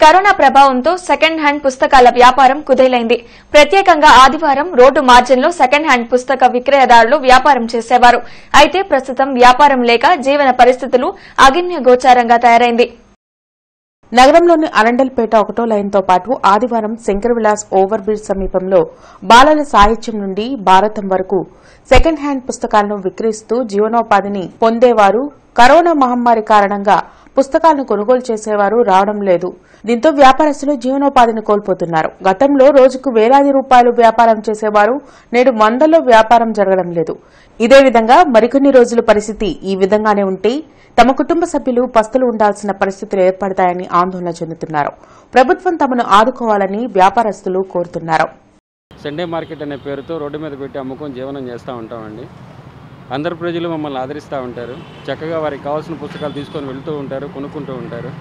corona ప్రభావంతో second hand పుస్తకాల వ్యాపారం కుదేలైంది ప్రత్యేకంగా ఆదివారం రోడ్డు మార్జిన్లో సెకండ్ హ్యాండ్ పుస్తక విక్రయదారులు వ్యాపారం చేసేవారు అయితే ప్రస్తుతం వ్యాపారం లేక జీవన పరిస్థితులు అగిమ్య గోచారంగా తయారైంది నగరంలోని అరండల్పేట ఒకటో లైన్తో పాటు ఆదివారం శంకర్ విలాస్ ఓవర్ బ్రిడ్జ్ సమీపంలో బాలల సాహిత్యం నుండి భారతం వరకు సెకండ్ హ్యాండ్ పుస్తకాలను విక్రయిస్తూ జీవనోపాధిని పొందేవారు కరోనా మహమ్మారి కారణంగా పుస్తకాలను కొనుగోలు చేసేవారు రావడం లేదు దీంతో వ్యాపారస్తులు జీవనోపాధిని కోల్పోతున్నారు గతంలో రోజుకు వేలాది రూపాయలు వ్యాపారం చేసేవారు నేడు వందల్లో వ్యాపారం జరగడం లేదు ఇదే విధంగా మరికొన్ని రోజుల పరిస్థితి ఈ విధంగానే ఉంటే తమ కుటుంబ సభ్యులు పస్తులు ఉండాల్సిన పరిస్థితులు ఏర్పడతాయని ఆందోళన చెందుతున్నారు ప్రభుత్వం తమను ఆదుకోవాలని వ్యాపారస్తులు కోరుతున్నారు సండే మార్కెట్ అనే పేరుతో రోడ్డు మీద పెట్టి అమ్ముకొని జీవనం చేస్తూ ఉంటామండి అందరు ప్రజలు మమ్మల్ని ఆదరిస్తూ ఉంటారు చక్కగా వారికి కావాల్సిన పుస్తకాలు తీసుకొని వెళ్తూ ఉంటారు కొనుక్కుంటూ ఉంటారు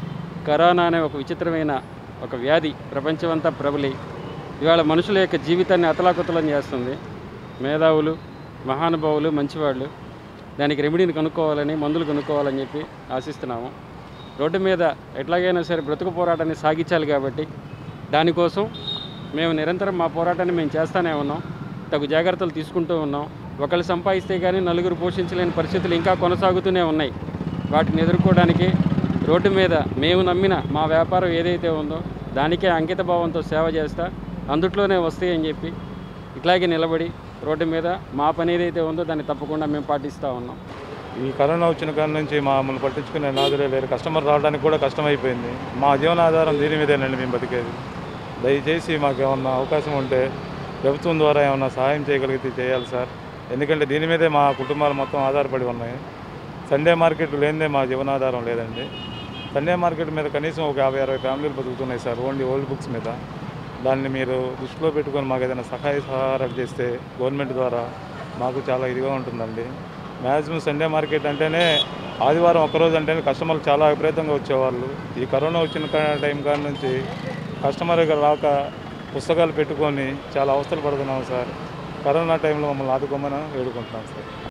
కరోనా అనే ఒక విచిత్రమైన ఒక వ్యాధి ప్రపంచమంతా ప్రబలి ఇవాళ మనుషుల యొక్క జీవితాన్ని అతలాకుతలం చేస్తుంది మేధావులు మహానుభావులు మంచివాళ్ళు దానికి రెమెడీని కనుక్కోవాలని మందులు కనుక్కోవాలని చెప్పి ఆశిస్తున్నాము రోడ్డు మీద ఎట్లాగైనా సరే బ్రతుకు పోరాటాన్ని సాగించాలి కాబట్టి దానికోసం మేము నిరంతరం మా పోరాటాన్ని మేము చేస్తూనే ఉన్నాం తగు జాగ్రత్తలు తీసుకుంటూ ఉన్నాం ఒకళ్ళు సంపాదిస్తే కానీ నలుగురు పోషించలేని పరిస్థితులు ఇంకా కొనసాగుతూనే ఉన్నాయి వాటిని ఎదుర్కోవడానికి రోడ్డు మీద మేము నమ్మిన మా వ్యాపారం ఏదైతే ఉందో దానికే అంకిత భావంతో సేవ చేస్తా అందుట్లోనే వస్తాయని చెప్పి ఇట్లాగే నిలబడి రోడ్డు మీద మా పని ఏదైతే ఉందో దాన్ని తప్పకుండా మేము పాటిస్తూ ఉన్నాం ఈ కరోనా వచ్చిన కాడ నుంచి మమ్మల్ని పట్టించుకునే నాదులే లేరు కస్టమర్ రావడానికి కూడా కష్టమైపోయింది మా జీవనాధారం దీని మీదేనండి మేము బతికేది దయచేసి మాకు ఏమన్నా అవకాశం ఉంటే ప్రభుత్వం ద్వారా ఏమన్నా సహాయం చేయగలిగితే చేయాలి సార్ ఎందుకంటే దీని మీదే మా కుటుంబాలు మొత్తం ఆధారపడి ఉన్నాయి సండే మార్కెట్ లేనిదే మా జీవనాధారం లేదండి సండే మార్కెట్ మీద కనీసం ఒక యాభై అరవై ఫ్యామిలీలు బతుకుతున్నాయి సార్ ఓన్లీ ఓల్డ్ బుక్స్ మీద దాన్ని మీరు దృష్టిలో పెట్టుకొని మాకు ఏదైనా సహాయ సహాయాలు చేస్తే గవర్నమెంట్ ద్వారా మాకు చాలా ఇదిగా ఉంటుందండి మ్యాక్సిమం సండే మార్కెట్ అంటేనే ఆదివారం ఒక్కరోజు అంటేనే కస్టమర్లు చాలా విపరీతంగా వచ్చేవాళ్ళు ఈ కరోనా వచ్చిన కా- టైం కాడ నుంచి కస్టమర్ రాక పుస్తకాలు పెట్టుకొని చాలా అవస్థలు పడుతున్నాం సార్ కరోనా టైంలో మమ్మల్ని ఆదుకోమని వేడుకుంటున్నాం సార్